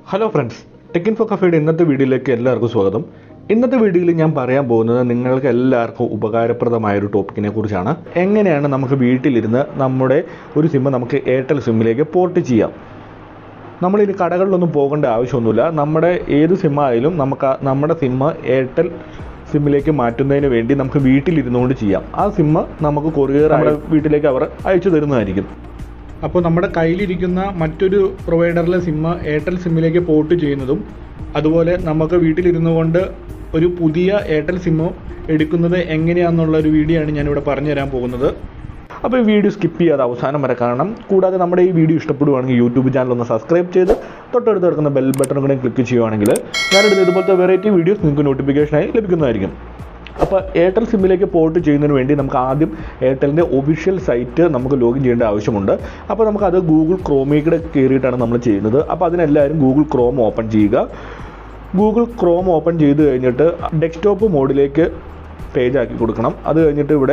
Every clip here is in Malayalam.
ഹലോ ഫ്രണ്ട്സ് ടെക് ഇൻഫോ കഫേയുടെ ഇന്നത്തെ വീഡിയോയിലേക്ക് എല്ലാവർക്കും സ്വാഗതം ഇന്നത്തെ വീഡിയോയിൽ ഞാൻ പറയാൻ പോകുന്നത് നിങ്ങൾക്ക് എല്ലാവർക്കും ഉപകാരപ്രദമായ ഒരു ടോപ്പിക്കിനെ കുറിച്ചാണ് എങ്ങനെയാണ് നമുക്ക് വീട്ടിലിരുന്ന് നമ്മുടെ ഒരു സിമ്മ് നമുക്ക് എയർടെൽ സിമ്മിലേക്ക് പോർട്ട് ചെയ്യാം നമ്മളിനി കടകളിലൊന്നും പോകേണ്ട ആവശ്യമൊന്നുമില്ല നമ്മുടെ ഏത് സിമ്മായാലും നമുക്ക് ആ- നമ്മുടെ സിമ്മ് എയർടെൽ സിമ്മിലേക്ക് മാറ്റുന്നതിന് വേണ്ടി നമുക്ക് വീട്ടിലിരുന്നുകൊണ്ട് ചെയ്യാം ആ സിമ്മ് നമുക്ക് കൊറിയർ നമ്മുടെ വീട്ടിലേക്ക് അവർ അയച്ചു തരുന്നതായിരിക്കും അപ്പോൾ നമ്മുടെ കയ്യിലിരിക്കുന്ന മറ്റൊരു പ്രൊവൈഡറിലെ സിമ്മ് എയർടെൽ സിമ്മിലേക്ക് പോർട്ട് ചെയ്യുന്നതും അതുപോലെ നമുക്ക് വീട്ടിലിരുന്നു കൊണ്ട് ഒരു പുതിയ എയർടെൽ സിമ്മ് എടുക്കുന്നത് എങ്ങനെയാണെന്നുള്ള ഒരു വീഡിയോ ആണ് ഞാനിവിടെ പറഞ്ഞു തരാൻ പോകുന്നത് അപ്പോൾ ഈ വീഡിയോ സ്കിപ്പ് ചെയ്യാതെ അവസാനം വരെ കാണണം കൂടാതെ നമ്മുടെ ഈ വീഡിയോ ഇഷ്ടപ്പെടുവാണെങ്കിൽ യൂട്യൂബ് ചാനൽ ഒന്ന് സബ്സ്ക്രൈബ് ചെയ്ത് തൊട്ടടുത്ത് കിടക്കുന്ന ബെൽ ബട്ടൺ കൂടെ ക്ലിക്ക് ചെയ്യുവാണെങ്കിൽ ഞാനിടുന്ന ഇതുപോലത്തെ വെറൈറ്റി വീഡിയോസ് നിങ്ങൾക്ക് നോട്ടിഫിക്കേഷനായി ലഭിക്കുന്നതായിരിക്കും അപ്പോൾ എയർടെൽ സിമ്മിലേക്ക് പോർട്ട് ചെയ്യുന്നതിന് വേണ്ടി നമുക്ക് ആദ്യം എയർടെലിൻ്റെ ഒഫീഷ്യൽ സൈറ്റ് നമുക്ക് ലോഗിൻ ചെയ്യേണ്ട ആവശ്യമുണ്ട് അപ്പോൾ നമുക്കത് ഗൂഗിൾ ക്രോമിലൂടെ കയറിയിട്ടാണ് നമ്മൾ ചെയ്യുന്നത് അപ്പോൾ അതിനെല്ലാവരും ഗൂഗിൾ ക്രോം ഓപ്പൺ ചെയ്യുക ഗൂഗിൾ ക്രോം ഓപ്പൺ ചെയ്ത് കഴിഞ്ഞിട്ട് ഡെസ്ക്ടോപ്പ് മോഡിലേക്ക് പേജ് ആക്കി കൊടുക്കണം അത് കഴിഞ്ഞിട്ട് ഇവിടെ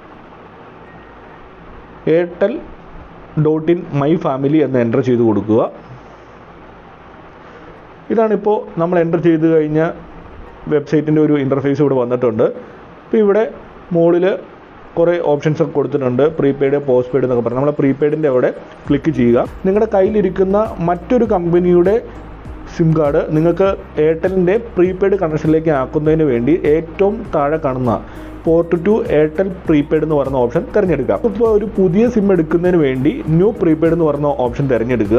Airtel dot in my family എന്ന് എൻ്റർ ചെയ്ത് കൊടുക്കുക ഇതാണിപ്പോൾ നമ്മൾ എൻ്റർ ചെയ്ത് കഴിഞ്ഞ വെബ്സൈറ്റിൻ്റെ ഒരു ഇൻ്റർഫേസ് ഇവിടെ വന്നിട്ടുണ്ട് ഇപ്പോൾ ഇവിടെ മുകളിൽ കുറേ ഓപ്ഷൻസ് ഒക്കെ കൊടുത്തിട്ടുണ്ട് പ്രീപെയ്ഡ് പോസ്റ്റ് പെയ്ഡ് എന്നൊക്കെ പറഞ്ഞ് നമ്മൾ പ്രീപെയ്ഡിൻ്റെ അവിടെ ക്ലിക്ക് ചെയ്യുക നിങ്ങളുടെ കയ്യിലിരിക്കുന്ന മറ്റൊരു കമ്പനിയുടെ സിം കാർഡ് നിങ്ങൾക്ക് എയർടെലിൻ്റെ പ്രീപെയ്ഡ് കണക്ഷനിലേക്ക് ആക്കുന്നതിന് വേണ്ടി ഏറ്റവും താഴെ കാണുന്ന പോർട്ട് ടു എയർടെൽ പ്രീപെയ്ഡ് എന്ന് പറയുന്ന ഓപ്ഷൻ തിരഞ്ഞെടുക്കുക ഇപ്പോൾ ഒരു പുതിയ സിം എടുക്കുന്നതിന് വേണ്ടി ന്യൂ പ്രീപെയ്ഡ് എന്ന് പറയുന്ന ഓപ്ഷൻ തിരഞ്ഞെടുക്കുക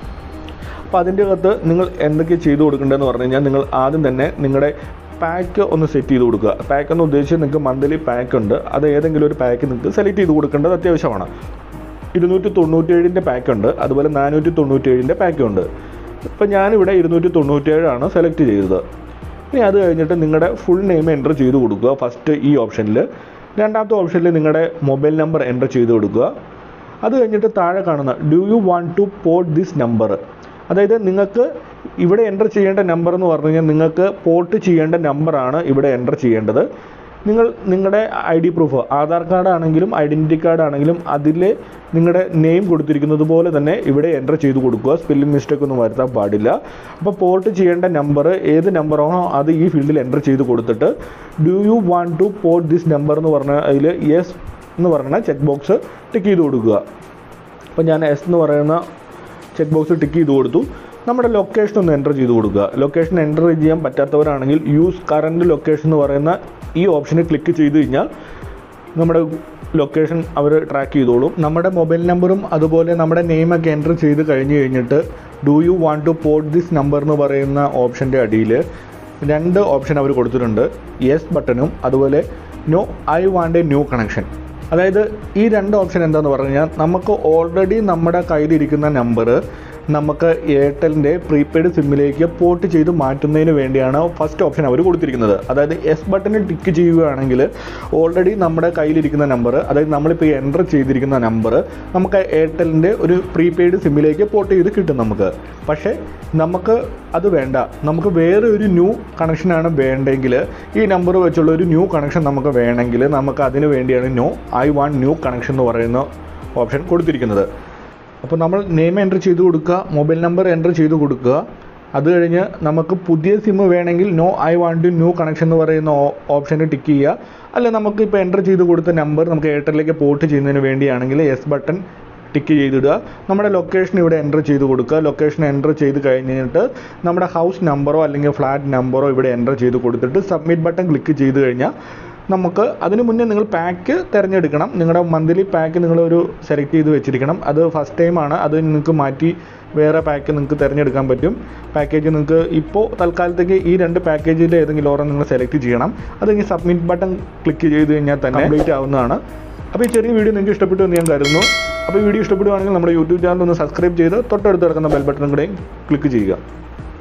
അപ്പോൾ അതിൻ്റെ അകത്ത് നിങ്ങൾ എന്തൊക്കെ ചെയ്തു കൊടുക്കേണ്ടതെന്ന് പറഞ്ഞു കഴിഞ്ഞാൽ നിങ്ങൾ ആദ്യം തന്നെ നിങ്ങളുടെ പാക്ക് ഒന്ന് സെറ്റ് ചെയ്ത് കൊടുക്കുക പാക്ക് എന്ന് ഉദ്ദേശിച്ച് നിങ്ങൾക്ക് മന്ത്ലി പാക്ക് ഉണ്ട് അത് ഏതെങ്കിലും ഒരു പാക്ക് നിങ്ങൾക്ക് സെലക്ട് ചെയ്ത് കൊടുക്കേണ്ടത് അത്യാവശ്യമാണ് ഇരുന്നൂറ്റി തൊണ്ണൂറ്റേഴിൻ്റെ പാക്ക് ഉണ്ട് അതുപോലെ നാനൂറ്റി തൊണ്ണൂറ്റേഴിൻ്റെ പാക്കും ഉണ്ട് ഇപ്പം ഞാനിവിടെ ഇരുന്നൂറ്റി തൊണ്ണൂറ്റേഴാണ് സെലക്ട് ചെയ്തത് ഇനി അത് കഴിഞ്ഞിട്ട് നിങ്ങളുടെ ഫുൾ നെയിം എൻ്റർ ചെയ്ത് കൊടുക്കുക ഫസ്റ്റ് ഈ ഓപ്ഷനിൽ രണ്ടാമത്തെ ഓപ്ഷനിൽ നിങ്ങളുടെ മൊബൈൽ നമ്പർ എൻ്റർ ചെയ്ത് കൊടുക്കുക അത് കഴിഞ്ഞിട്ട് താഴെ കാണുന്ന do you want to port this number അതായത് നിങ്ങൾക്ക് ഇവിടെ എൻ്റർ ചെയ്യേണ്ട നമ്പർ എന്ന് പറഞ്ഞു കഴിഞ്ഞാൽ നിങ്ങൾക്ക് പോർട്ട് ചെയ്യേണ്ട നമ്പറാണ് ഇവിടെ എൻ്റർ ചെയ്യേണ്ടത് നിങ്ങൾ നിങ്ങളുടെ I D proof Aadhaar card ആണെങ്കിലും ഐഡൻറ്റിറ്റി കാർഡ് ആണെങ്കിലും അതിൽ നിങ്ങളുടെ നെയിം കൊടുത്തിരിക്കുന്നത് പോലെ തന്നെ ഇവിടെ എൻ്റർ ചെയ്ത് കൊടുക്കുക സ്പെല്ലിംഗ് മിസ്റ്റേക്ക് ഒന്നും വരുത്താൻ പാടില്ല അപ്പോൾ പോർട്ട് ചെയ്യേണ്ട നമ്പർ ഏത് നമ്പറാണോ അത് ഈ ഫീൽഡിൽ എൻ്റർ ചെയ്ത് കൊടുത്തിട്ട് do you want to port this number എന്ന് പറഞ്ഞ അതിൽ യെസ് എന്ന് പറയുന്ന ചെക്ക് ബോക്സ് ടിക്ക് ചെയ്ത് കൊടുക്കുക അപ്പോൾ ഞാൻ എസ് എന്ന് പറയുന്ന ചെക്ക് ബോക്സ് ടിക്ക് ചെയ്ത് കൊടുത്തു നമ്മുടെ ലൊക്കേഷൻ ഒന്ന് എൻ്റർ ചെയ്ത് കൊടുക്കുക ലൊക്കേഷൻ എൻ്റർ ചെയ്യാൻ പറ്റാത്തവരാണെങ്കിൽ യൂസ് കറൻറ്റ് ലൊക്കേഷൻ എന്ന് പറയുന്ന ഈ ഓപ്ഷനിൽ ക്ലിക്ക് ചെയ്ത് കഴിഞ്ഞാൽ നമ്മുടെ ലൊക്കേഷൻ അവർ ട്രാക്ക് ചെയ്തോളും നമ്മുടെ മൊബൈൽ നമ്പറും അതുപോലെ നമ്മുടെ നെയിമൊക്കെ എൻ്റർ ചെയ്ത് കഴിഞ്ഞ് കഴിഞ്ഞിട്ട് do you want to port this number എന്ന് പറയുന്ന ഓപ്ഷൻ്റെ അടിയിൽ രണ്ട് ഓപ്ഷൻ അവർ കൊടുത്തിട്ടുണ്ട് യെസ് ബട്ടണും അതുപോലെ no I want a new connection അതായത് ഈ രണ്ട് ഓപ്ഷൻ എന്താന്ന് പറഞ്ഞു കഴിഞ്ഞാൽ നമുക്ക് ഓൾറെഡി നമ്മുടെ കയ്യിലിരിക്കുന്ന നമ്പർ നമുക്ക് എയർടെലിൻ്റെ പ്രീപെയ്ഡ് സിമ്മിലേക്ക് പോർട്ട് ചെയ്ത് മാറ്റുന്നതിന് വേണ്ടിയാണ് ഫസ്റ്റ് ഓപ്ഷൻ അവർ കൊടുത്തിരിക്കുന്നത് അതായത് എസ് ബട്ടണിൽ ടിക്ക് ചെയ്യുകയാണെങ്കിൽ ഓൾറെഡി നമ്മുടെ കയ്യിലിരിക്കുന്ന നമ്പർ അതായത് നമ്മളിപ്പോൾ എൻ്റർ ചെയ്തിരിക്കുന്ന നമ്പർ നമുക്ക് എയർടെലിൻ്റെ ഒരു പ്രീപെയ്ഡ് സിമ്മിലേക്ക് പോർട്ട് ചെയ്ത് കിട്ടും നമുക്ക് പക്ഷേ നമുക്ക് അത് വേണ്ട നമുക്ക് വേറെ ഒരു ന്യൂ കണക്ഷനാണ് വേണ്ടെങ്കിൽ ഈ നമ്പർ വെച്ചുള്ള ഒരു ന്യൂ കണക്ഷൻ നമുക്ക് വേണമെങ്കിൽ നമുക്ക് അതിന് വേണ്ടിയാണ് no I want new connection എന്ന് പറയുന്ന ഓപ്ഷൻ കൊടുത്തിരിക്കുന്നത് അപ്പോൾ നമ്മൾ നെയിം എൻ്റർ ചെയ്ത് കൊടുക്കുക മൊബൈൽ നമ്പർ എൻ്റർ ചെയ്ത് കൊടുക്കുക അത് കഴിഞ്ഞ് നമുക്ക് പുതിയ സിം വേണമെങ്കിൽ no I want new connection എന്ന് പറയുന്ന ഓപ്ഷന് ടിക്ക് ചെയ്യുക അല്ല നമുക്ക് ഇപ്പോൾ എൻ്റർ ചെയ്ത് കൊടുത്ത നമ്പർ നമുക്ക് എയർടെലിലേക്ക് പോർട്ട് ചെയ്യുന്നതിന് വേണ്ടിയാണെങ്കിൽ എസ് ബട്ടൺ ടിക്ക് ചെയ്തിടുക നമ്മുടെ ലൊക്കേഷൻ ഇവിടെ എൻ്റർ ചെയ്ത് കൊടുക്കുക ലൊക്കേഷൻ എൻ്റർ ചെയ്ത് കഴിഞ്ഞിട്ട് നമ്മുടെ ഹൗസ് നമ്പറോ അല്ലെങ്കിൽ ഫ്ലാറ്റ് നമ്പറോ ഇവിടെ എൻ്റർ ചെയ്ത് കൊടുത്തിട്ട് സബ്മിറ്റ് ബട്ടൺ ക്ലിക്ക് ചെയ്ത് കഴിഞ്ഞാൽ നമുക്ക് അതിന് മുന്നേ നിങ്ങൾ പാക്ക് തിരഞ്ഞെടുക്കണം നിങ്ങളുടെ മന്ത്ലി പാക്ക് നിങ്ങളൊരു സെലക്ട് ചെയ്ത് വെച്ചിരിക്കണം അത് ഫസ്റ്റ് ടൈമാണ് അത് നിങ്ങൾക്ക് മാറ്റി വേറെ പാക്ക് നിങ്ങൾക്ക് തിരഞ്ഞെടുക്കാൻ പറ്റും പാക്കേജ് നിങ്ങൾക്ക് ഇപ്പോൾ തൽക്കാലത്തേക്ക് ഈ രണ്ട് പാക്കേജിൽ ഏതെങ്കിലും ഓരോ നിങ്ങൾ സെലക്ട് ചെയ്യണം അത് കഴിഞ്ഞ് സബ്മിറ്റ് ബട്ടൺ ക്ലിക്ക് ചെയ്ത് കഴിഞ്ഞാൽ തന്നെ കംപ്ലീറ്റ് ആവുന്നതാണ് അപ്പോൾ ഈ ചെറിയ വീഡിയോ നിങ്ങൾക്ക് ഇഷ്ടപ്പെട്ടു എന്ന് ഞാൻ കരുതുന്നു അപ്പോൾ ഈ വീഡിയോ ഇഷ്ടപ്പെടുവാണെങ്കിൽ നമ്മുടെ യൂട്യൂബ് ചാനൽ ഒന്ന് സബ്സ്ക്രൈബ് ചെയ്ത് തൊട്ടടുത്ത് കിടക്കുന്ന ബെൽ ബട്ടൺ കൂടെയും ക്ലിക്ക് ചെയ്യുക